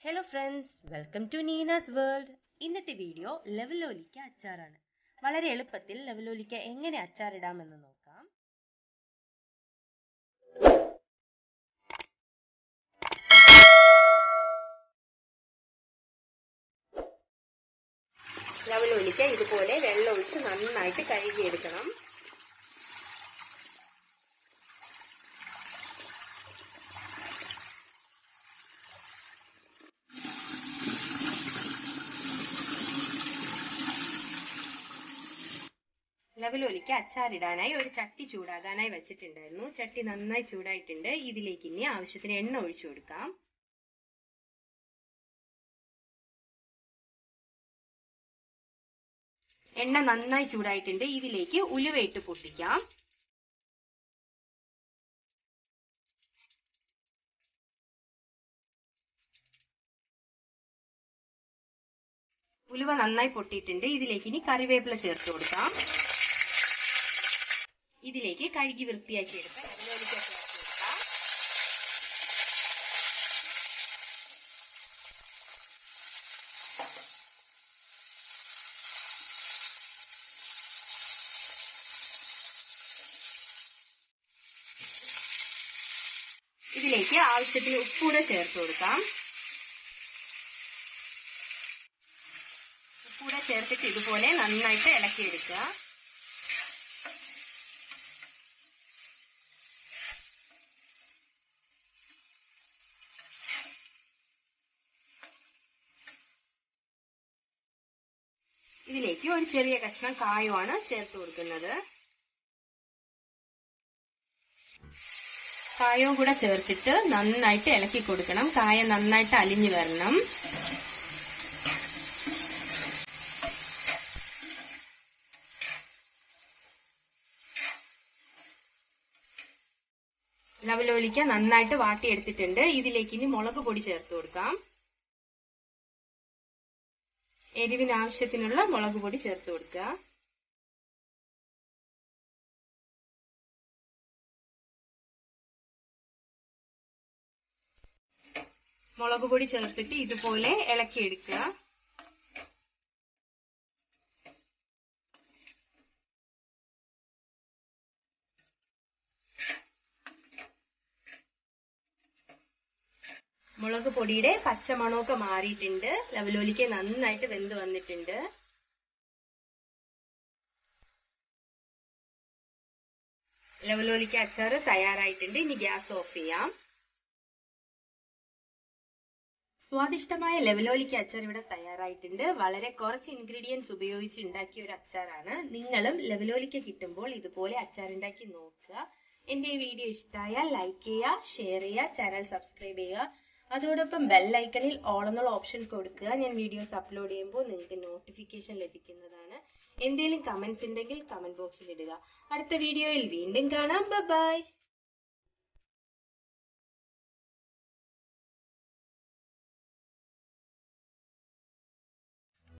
hello friends welcome to Neena's world ഇന്നത്തെ video ലെവലോലിക്ക അച്ചാറാണ് വളരെ എളുപ്പത്തിൽ ലെവലോലിക്ക എങ്ങനെ അച്ചാറിടാമെന്ന് നോക്കാം ലവലോലിക്ക ഇതുപോലെ വെള്ളം ഒഴിച്ച് നന്നായിട്ട് കഴുകിയെടുക്കണം ലവലോലിക്ക് അച്ചാറിടാനായി ഒരു ചട്ടി ചൂടാകാനായി വെച്ചിട്ടുണ്ടായിരുന്നു ചട്ടി നന്നായി ചൂടായിട്ടുണ്ട് ഇതിലേക്ക് ഇനി ആവശ്യത്തിന് എണ്ണ ഒഴിച്ചു കൊടുക്കാം എണ്ണ നന്നായി ചൂടായിട്ടുണ്ട് ഇതിലേക്ക് ഉലുവയിട്ട് പൊട്ടിക്കാം ഉലുവ നന്നായി പൊട്ടിയിട്ടുണ്ട് ഇതിലേക്ക് ഇനി കറിവേപ്പില ചേർത്ത് കൊടുക്കാം ഇതിലേക്ക് കഴുകി വൃത്തിയാക്കി എടുത്ത കടലോലിക്ക ചേർത്ത് കൊടുക്കാം ഇതിലേക്ക് ആവശ്യത്തിന് ഉപ്പൂടെ ചേർത്ത് കൊടുക്കാം ഉപ്പൂടെ ചേർത്തിട്ട് ഇതുപോലെ നന്നായിട്ട് ഇളക്കിയെടുക്കുക ഇതിലേക്ക് ഒരു ചെറിയ കഷ്ണം കായമാണ് ചേർത്ത് കൊടുക്കുന്നത് കായവും കൂടെ ചേർത്തിട്ട് നന്നായിട്ട് ഇളക്കി കൊടുക്കണം കായ നന്നായിട്ട് അലിഞ്ഞു വരണം ലവലോലിക്ക നന്നായിട്ട് വാട്ടിയെടുത്തിട്ടുണ്ട് ഇതിലേക്ക് ഇനി മുളക് പൊടി ചേർത്ത് കൊടുക്കാം എരിവിന് ആവശ്യത്തിനുള്ള മുളക് പൊടി ചേർത്ത് കൊടുക്കുക മുളക് പൊടി ചേർത്തിട്ട് ഇതുപോലെ ഇളക്കിയെടുക്കുക മുളക് പൊടിയുടെ പച്ചമണമൊക്കെ മാറിയിട്ടുണ്ട് ലവലോലിക്ക് നന്നായിട്ട് വെന്ത് വന്നിട്ടുണ്ട് ലവലോലിക്ക അച്ചാർ തയ്യാറായിട്ടുണ്ട് ഇനി ഗ്യാസ് ഓഫ് ചെയ്യാം സ്വാദിഷ്ടമായ ലെവലോലിക്ക അച്ചാർ ഇവിടെ തയ്യാറായിട്ടുണ്ട് വളരെ കുറച്ച് ഇൻഗ്രീഡിയൻസ് ഉപയോഗിച്ച് ഉണ്ടാക്കിയ ഒരു അച്ചാറാണ് നിങ്ങളും ലെവലോലിക്ക കിട്ടുമ്പോൾ ഇതുപോലെ അച്ചാർ ഉണ്ടാക്കി നോക്കുക എന്റെ ഈ വീഡിയോ ഇഷ്ടമായാൽ ലൈക്ക് ചെയ്യുക ഷെയർ ചെയ്യുക ചാനൽ സബ്സ്ക്രൈബ് ചെയ്യുക അതോടൊപ്പം ബെൽ ഐക്കണിൽ ഓൾ എന്നുള്ള ഓപ്ഷൻ കൊടുക്കുക ഞാൻ വീഡിയോസ് അപ്ലോഡ് ചെയ്യുമ്പോൾ നിങ്ങൾക്ക് നോട്ടിഫിക്കേഷൻ ലഭിക്കുന്നതാണ് എന്തെങ്കിലും കമന്റ്സ് ഉണ്ടെങ്കിൽ കമന്റ് ബോക്സിൽ ഇടുക അടുത്ത വീഡിയോയിൽ വീണ്ടും കാണാം ബൈ